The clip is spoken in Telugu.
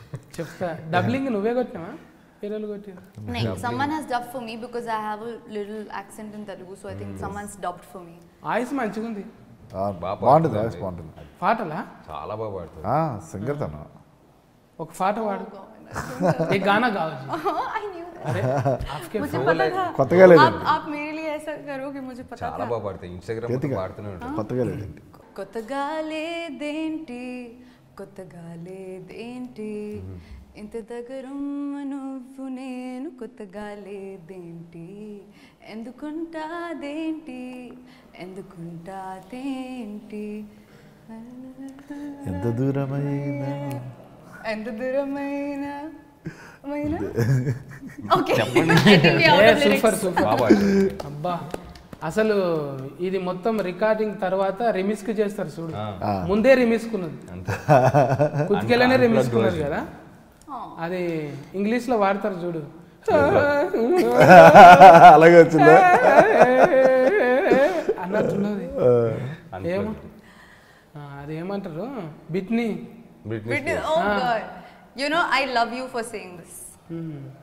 చెప్తా డబ్లింగ్ నువ్వే కొట్టినావా వేరే కొట్టినా No, someone has dubbed for me because I have a little accent in Telugu, so I think someone's dubbed for me. Voice మంచిగా ఉంది ఆ, బాగా బాగుంటుంది పాడుతుంది. వాయిస్ బాగుంటుంది పాటలా చాలా బాగా పాడుతుంది ఆ, సింగర్ తను ఒక పాట పాడు ఏ గానా కావచ్చు I knew that. అరే आपके मुझे पता था కొత్తగా లేదు आप आप मेरे लिए ऐसा करो कि मुझे पता చాలా था బాగా పాడుతుంది ఇన్స్టాగ్రామ్ కేతిక. పాడుతూనే ఉంటుంది కొత్తగా లేదండి కొత్తగా లేదేంటి కొత్తగా లేదేంటి ఇంత దగ్గరుమ్మ నువ్వు నేను కొత్తగా లేదేంటి ఎందుకుంటాదేంటి ఎందుకుంటాదేంటి ఎంత దూరమైన ఎంత దూరమైన ఓకే ఏ సూపర్ సూపర్ బాగా పాడుతుంది అబ్బా అసలు ఇది మొత్తం రికార్డింగ్ తర్వాత రిమిక్స్ కి చేస్తారు చూడు ఆ. ముందే రిమిక్స్ కున్నది అంతే కుతికెళ్ళనే Unplugged రిమిక్స్ కున్నది version. కదా అది ఇంగ్లీష్ లో వాడతారు చూడు అలాగే వచ్చిందా అన్నట్టున్నది ఆ, ఏమో ఆ, అది ఏమంటారు బిట్ని Britney oh god you know i love you for saying this